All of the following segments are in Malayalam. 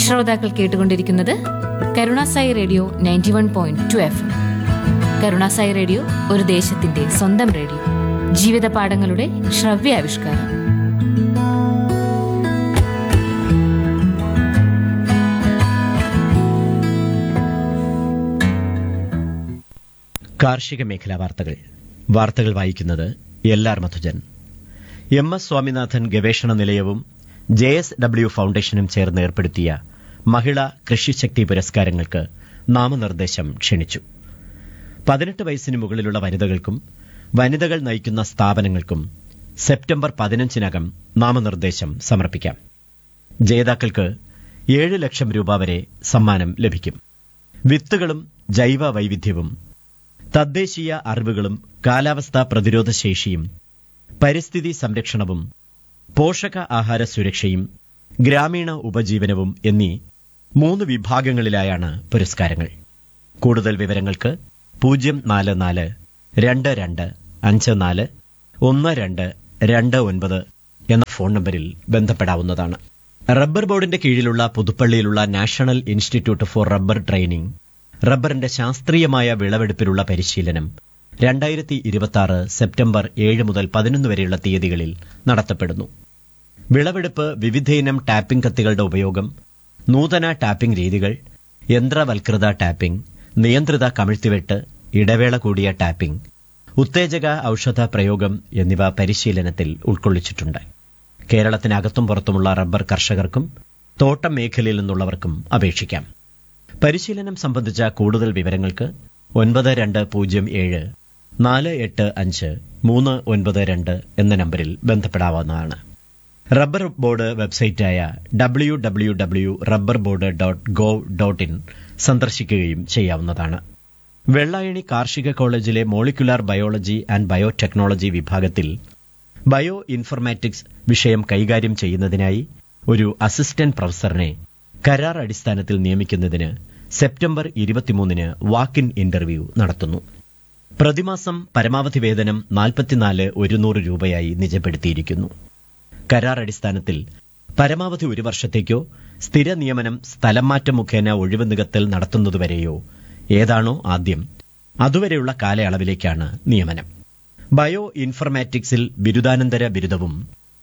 ശ്രോതാക്കൾ കേട്ടുകൊണ്ടിരിക്കുന്നത് Karunasai radio ninety one point two F Karunasai radio ഒരു ദേശത്തിന്റെ സ്വന്തം റേഡിയോ ജീവിത പാഠങ്ങളുടെ ശ്രവ്യാവിഷ്കാരം കാർഷിക മേഖലാ വാർത്തകൾ വാർത്തകൾ വായിക്കുന്നത് L R Madhujan M S Swaminathan ഗവേഷണ നിലയവും ജെ എസ് ഡബ്ല്യു ഫൗണ്ടേഷനും ചേർന്ന് ഏർപ്പെടുത്തിയ മഹിളാ കൃഷിശക്തി പുരസ്കാരങ്ങൾക്ക് നാമനിർദ്ദേശം ക്ഷണിച്ചു പതിനെട്ട് വയസ്സിന് മുകളിലുള്ള വനിതകൾക്കും വനിതകൾ നയിക്കുന്ന സ്ഥാപനങ്ങൾക്കും സെപ്റ്റംബർ പതിനഞ്ചിനകം നാമനിർദ്ദേശം സമർപ്പിക്കാം ജേതാക്കൾക്ക് ഏഴ് ലക്ഷം രൂപ വരെ സമ്മാനം ലഭിക്കും വിത്തുകളും ജൈവ വൈവിധ്യവും തദ്ദേശീയ അറിവുകളും കാലാവസ്ഥാ പ്രതിരോധ ശേഷിയും പരിസ്ഥിതി സംരക്ഷണവും പോഷക ആഹാര സുരക്ഷയും ഗ്രാമീണ ഉപജീവനവും എന്നീ മൂന്ന് വിഭാഗങ്ങളിലായാണ് പുരസ്കാരങ്ങൾ കൂടുതൽ വിവരങ്ങൾക്ക് പൂജ്യം നാല് നാല് രണ്ട് രണ്ട് അഞ്ച് നാല് ഒന്ന് രണ്ട് രണ്ട് ഒൻപത് എന്ന ഫോൺ നമ്പറിൽ ബന്ധപ്പെടാവുന്നതാണ് റബ്ബർ ബോർഡിന്റെ കീഴിലുള്ള പുതുപ്പള്ളിയിലുള്ള national institute for rubber training റബ്ബറിന്റെ ശാസ്ത്രീയമായ വിളവെടുപ്പിലുള്ള പരിശീലനം രണ്ടായിരത്തി ഇരുപത്തി ആറ് സെപ്റ്റംബർ ഏഴ് മുതൽ പതിനൊന്ന് വരെയുള്ള തീയതികളിൽ നടത്തപ്പെടുന്നു വിളവെടുപ്പ് വിവിധയിനം ടാപ്പിംഗ് കത്തികളുടെ ഉപയോഗം നൂതന ടാപ്പിംഗ് രീതികൾ യന്ത്രവൽകൃത ടാപ്പിംഗ് നിയന്ത്രിത കമിഴ്ത്തിവെട്ട് ഇടവേള കൂടിയ ടാപ്പിംഗ് ഉത്തേജക ഔഷധ പ്രയോഗം എന്നിവ പരിശീലനത്തിൽ ഉൾക്കൊള്ളിച്ചിട്ടുണ്ട് കേരളത്തിനകത്തും പുറത്തുമുള്ള റബ്ബർ കർഷകർക്കും തോട്ടം മേഖലയിൽ നിന്നുള്ളവർക്കും അപേക്ഷിക്കാം പരിശീലനം സംബന്ധിച്ച കൂടുതൽ വിവരങ്ങൾക്ക് ഒൻപത് രണ്ട് പൂജ്യം ഏഴ് നാല് എട്ട് അഞ്ച് മൂന്ന് ഒൻപത് രണ്ട് എന്ന നമ്പറിൽ ബന്ധപ്പെടാവുന്നതാണ് റബ്ബർ ബോർഡ് വെബ്സൈറ്റായ W W W rubber board dot gov dot in സന്ദർശിക്കുകയും ചെയ്യാവുന്നതാണ് വെള്ളായണി കാർഷിക കോളേജിലെ മോളിക്കുലാർ ബയോളജി ആൻഡ് ബയോടെക്നോളജി വിഭാഗത്തിൽ ബയോ ഇൻഫർമാറ്റിക്സ് വിഷയം കൈകാര്യം ചെയ്യുന്നതിനായി ഒരു അസിസ്റ്റന്റ് പ്രൊഫസറിനെ കരാർ അടിസ്ഥാനത്തിൽ നിയമിക്കുന്നതിന് സെപ്റ്റംബർ ഇരുപത്തിമൂന്നിന് വാക്ക് ഇൻ ഇന്റർവ്യൂ നടത്തുന്നു പ്രതിമാസം പരമാവധി വേതനം നാൽപ്പത്തിനാല് ഒരുന്നൂറ് രൂപയായി നിജപ്പെടുത്തിയിരിക്കുന്നു കരാർ അടിസ്ഥാനത്തിൽ പരമാവധി ഒരു വർഷത്തേക്കോ സ്ഥിര നിയമനം സ്ഥലം മാറ്റം മുഖേന ഒഴിവ് നികത്തൽ നടത്തുന്നതുവരെയോ ഏതാണോ ആദ്യം അതുവരെയുള്ള കാലയളവിലേക്കാണ് നിയമനം ബയോ ഇൻഫർമാറ്റിക്സിൽ ബിരുദാനന്തര ബിരുദവും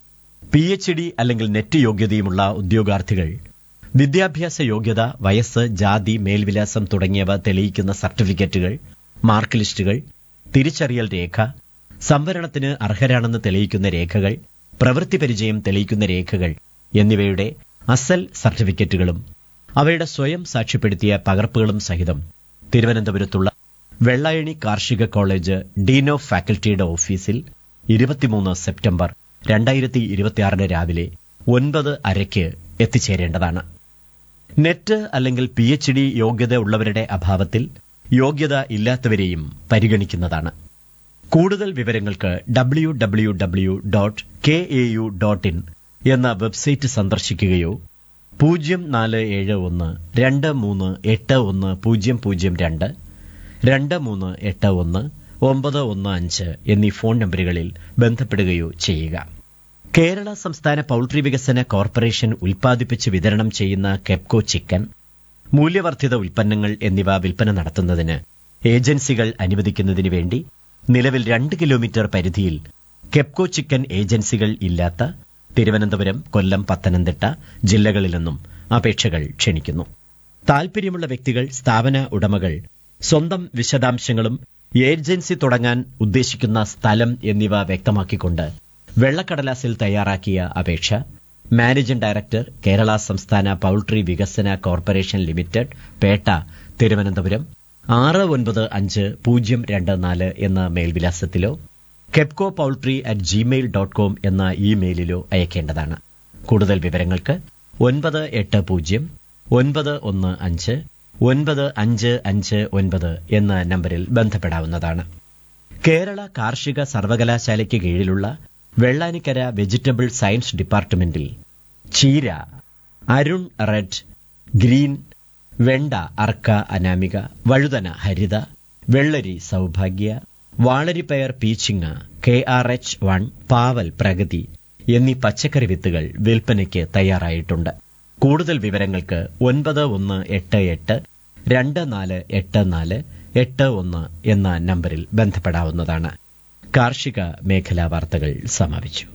പി എച്ച് ഡി അല്ലെങ്കിൽ നെറ്റ് യോഗ്യതയുമുള്ള ഉദ്യോഗാർത്ഥികൾ വിദ്യാഭ്യാസ യോഗ്യത വയസ്സ് ജാതി മേൽവിലാസം തുടങ്ങിയവ തെളിയിക്കുന്ന സർട്ടിഫിക്കറ്റുകൾ മാർക്ക് ലിസ്റ്റുകൾ തിരിച്ചറിയൽ രേഖ സംവരണത്തിന് അർഹരാണെന്ന് തെളിയിക്കുന്ന രേഖകൾ പ്രവൃത്തി പരിചയം തെളിയിക്കുന്ന രേഖകൾ എന്നിവയുടെ അസൽ സർട്ടിഫിക്കറ്റുകളും അവയുടെ സ്വയം സാക്ഷ്യപ്പെടുത്തിയ പകർപ്പുകളും സഹിതം തിരുവനന്തപുരത്തുള്ള വെള്ളായണി കാർഷിക കോളേജ് ഡീൻ ഓഫ് ഫാക്കൽറ്റിയുടെ ഓഫീസിൽ ഇരുപത്തിമൂന്ന് സെപ്റ്റംബർ രണ്ടായിരത്തി ഇരുപത്തിയാറിന് രാവിലെ ഒൻപത് അരയ്ക്ക് എത്തിച്ചേരേണ്ടതാണ് നെറ്റ് അല്ലെങ്കിൽ പി എച്ച് ഡി യോഗ്യത ഉള്ളവരുടെ അഭാവത്തിൽ യോഗ്യത ഇല്ലാത്തവരെയും പരിഗണിക്കുന്നതാണ് കൂടുതൽ വിവരങ്ങൾക്ക് W W W dot K A U dot in എന്ന വെബ്സൈറ്റ് സന്ദർശിക്കുകയോ പൂജ്യം നാല് ഏഴ് ഒന്ന് രണ്ട് മൂന്ന് എട്ട് ഒന്ന് പൂജ്യം പൂജ്യം രണ്ട് രണ്ട് മൂന്ന് എട്ട് ഒന്ന് ഒമ്പത് ഒന്ന് അഞ്ച് എന്നീ ഫോൺ നമ്പറുകളിൽ ബന്ധപ്പെടുകയോ ചെയ്യുക കേരള സംസ്ഥാന പൌൾട്രി വികസന കോർപ്പറേഷൻ ഉൽപ്പാദിപ്പിച്ച് വിതരണം ചെയ്യുന്ന കെപ്കോ ചിക്കൻ മൂല്യവർദ്ധിത ഉൽപ്പന്നങ്ങൾ എന്നിവ വിൽപ്പന നടത്തുന്നതിന് ഏജൻസികൾ അനുവദിക്കുന്നതിന് വേണ്ടി നിലവിൽ രണ്ട് കിലോമീറ്റർ പരിധിയിൽ കെപ്കോ ചിക്കൻ ഏജൻസികൾ ഇല്ലാത്ത തിരുവനന്തപുരം കൊല്ലം പത്തനംതിട്ട ജില്ലകളിൽ നിന്നും അപേക്ഷകൾ ക്ഷണിക്കുന്നു താൽപര്യമുള്ള വ്യക്തികൾ സ്ഥാപന ഉടമകൾ സ്വന്തം വിശദാംശങ്ങളും ഏജൻസി തുടങ്ങാൻ ഉദ്ദേശിക്കുന്ന സ്ഥലം എന്നിവ വ്യക്തമാക്കിക്കൊണ്ട് വെള്ളക്കടലാസിൽ തയ്യാറാക്കിയ അപേക്ഷ മാനേജിംഗ് ഡയറക്ടർ കേരള സംസ്ഥാന പൌൾട്രി വികസന കോർപ്പറേഷൻ ലിമിറ്റഡ് പേട്ട തിരുവനന്തപുരം ആറ് ഒൻപത് അഞ്ച് പൂജ്യം രണ്ട് നാല് എന്ന മേൽവിലാസത്തിലോ Kepco poultry at Gmail dot com എന്ന ഇമെയിലിലോ അയക്കേണ്ടതാണ് കൂടുതൽ വിവരങ്ങൾക്ക് ഒൻപത് എട്ട് പൂജ്യം ഒൻപത് ഒന്ന് അഞ്ച് ഒൻപത് അഞ്ച് അഞ്ച് ഒൻപത് എന്ന നമ്പറിൽ ബന്ധപ്പെടാവുന്നതാണ് കേരള കാർഷിക സർവകലാശാലയ്ക്ക് കീഴിലുള്ള വെള്ളാനിക്കര വെജിറ്റബിൾ സയൻസ് ഡിപ്പാർട്ട്മെന്റിൽ ചീര അരുൺ റെഡ് ഗ്രീൻ വെണ്ട അർക്ക അനാമിക വഴുതന ഹരിത വെള്ളരി സൗഭാഗ്യ വാളരിപ്പയർ പീച്ചിങ്ങ കെ ആർ എച്ച് വൺ പാവൽ പ്രഗതി എന്നീ പച്ചക്കറി വിത്തുകൾ വിൽപ്പനയ്ക്ക് തയ്യാറായിട്ടുണ്ട് കൂടുതൽ വിവരങ്ങൾക്ക് ഒൻപത് ഒന്ന് എട്ട് എട്ട് രണ്ട് നാല് എട്ട് നാല് എട്ട് ഒന്ന് എന്ന നമ്പറിൽ ബന്ധപ്പെടാവുന്നതാണ് കാർഷിക മേഖലാ വാർത്തകൾ സമാപിച്ചു